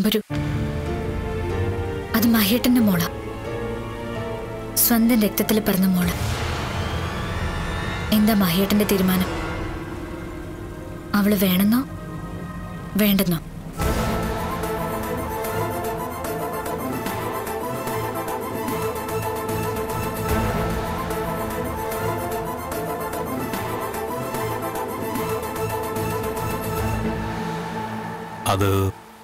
തമ്പുരു അത് മഹേട്ടന്റെ മോള സ്വന്തം രക്തത്തിൽ പിറന്ന മോള് എന്താ മഹേട്ടന്റെ തീരുമാനം അവള് വേണമെന്നോ വേണ്ടെന്നോ അത്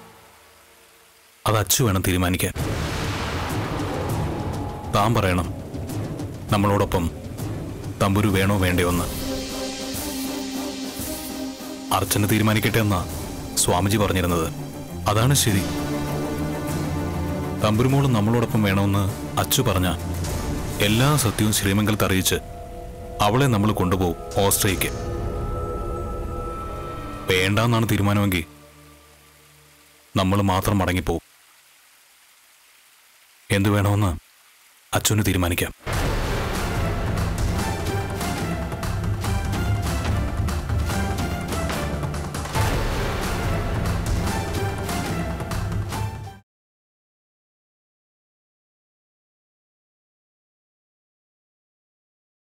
അത് അച്ചു വേണം തീരുമാനിക്കാൻ താൻ പറയണം നമ്മളോടൊപ്പം തമ്പുരു വേണോ വേണ്ടയോ എന്ന് അർച്ചന തീരുമാനിക്കട്ടെ എന്നാ സ്വാമിജി പറഞ്ഞിരുന്നത് അതാണ് ശരി തമ്പുരുമോളും നമ്മളോടൊപ്പം വേണമെന്ന് അച്ചു പറഞ്ഞ എല്ലാ സത്യവും ശ്രീമംഗലത്ത് അറിയിച്ച് അവളെ നമ്മൾ കൊണ്ടുപോകും ഓസ്ട്രേലിയക്ക് വേണ്ടാന്നാണ് തീരുമാനമെങ്കിൽ നമ്മൾ മാത്രം മടങ്ങിപ്പോവും എന്തു വേണമെന്ന് അച്ഛന് തീരുമാനിക്കാം